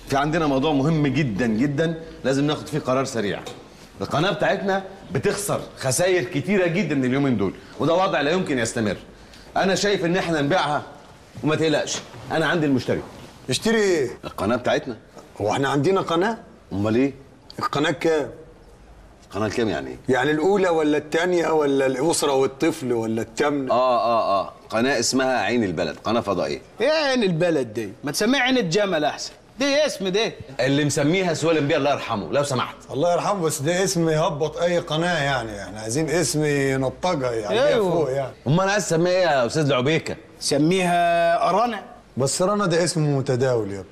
في عندنا موضوع مهم جدا جدا لازم ناخد فيه قرار سريع القناه بتاعتنا بتخسر خسائر كتيره جدا اليومين دول وده وضع لا يمكن يستمر انا شايف ان احنا نبيعها وما تقلقش انا عندي المشتري اشتري ايه؟ القناه بتاعتنا هو احنا عندنا قناه؟ امال ايه القناه كام؟ القناه كام يعني ايه يعني الاولى ولا الثانيه ولا الاسره والطفل ولا الثامنه؟ اه اه اه قناه اسمها عين البلد قناه فضائيه ايه عين البلد دي ما تسميها عين الجمل احسن دي اسم ده اللي مسميها سوالم بيه الله يرحمه لو سمحت الله يرحمه بس ده اسم يهبط اي قناه يعني احنا عايزين اسم ينطقها يعني أيوه. فوق يعني امال انا عايز اسميها ايه يا استاذ العبيكه سميها أرانا بس رنا ده اسمه متداول يا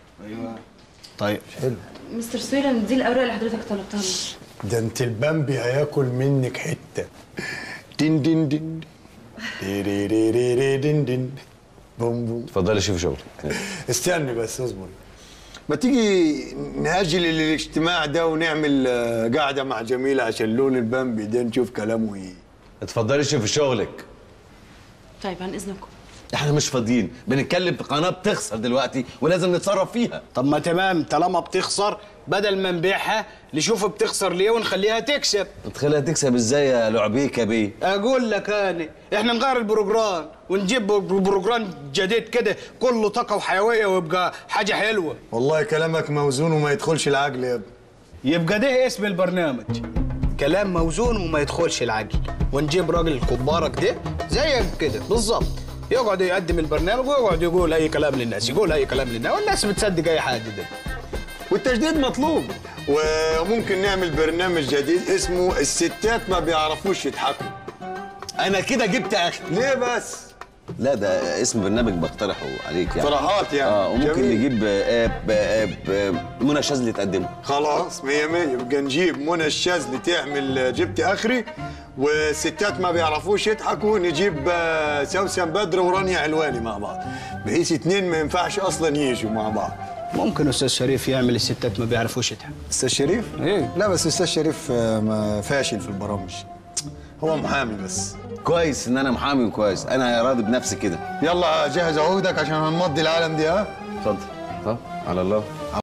طيب مستر سويلم دي الاوراق اللي حضرتك طلبتها مني ده انت البامبي هياكل منك حته دين دين دين دي ري ري ري ري دين دين بوم بوم اتفضلي شوفي شغل استني بس اصبر ما تيجي نأجل الاجتماع ده ونعمل آه، قاعدة مع جميلة عشان لون البامبي ده نشوف كلامه ايه اتفضلي شوفي شغلك طيب عن اذنكم احنا مش فاضيين بنتكلم في قناه بتخسر دلوقتي ولازم نتصرف فيها طب ما تمام طالما بتخسر بدل ما نبيعها نشوف بتخسر ليه ونخليها تكسب تخليها تكسب ازاي يا لعبيكه بيه اقول لك انا احنا نغير البروجرام ونجيب بروجرام جديد كده كله طاقه وحيويه ويبقى حاجه حلوه والله كلامك موزون وما يدخلش العقل يا ابني يبقى ده اسم البرنامج كلام موزون وما يدخلش العقل ونجيب راجل كبارك ده زيك كده بالظبط يقعد يقدم البرنامج ويقعد يقول اي كلام للناس يقول اي كلام للناس والناس بتصدق اي حاجه ده والتجديد مطلوب وممكن نعمل برنامج جديد اسمه الستات ما بيعرفوش يضحكوا انا كده جبت اخر ليه بس؟ لا ده اسم برنامج بقترحه عليك يعني اقتراحات يعني. اه وممكن جميل. نجيب آه، آه، آه، منى شاذلي تقدمه خلاص مية مية يبقى نجيب منى الشاذلي تعمل جبت اخري والستات ما بيعرفوش يضحكوا نجيب آه، سوسن بدر ورانيا علواني مع بعض بحيث اتنين ما ينفعش اصلا يجوا مع بعض ممكن استاذ شريف يعمل الستات ما بيعرفوش يضحكوا استاذ شريف؟ ايه لا بس استاذ شريف آه، ما فاشل في البرامج هو محامي بس كويس ان انا محامي كويس انا راضي بنفسي كده يلا جهز عقودك عشان هنمضي العالم دي ها اتفضل اتفضل على الله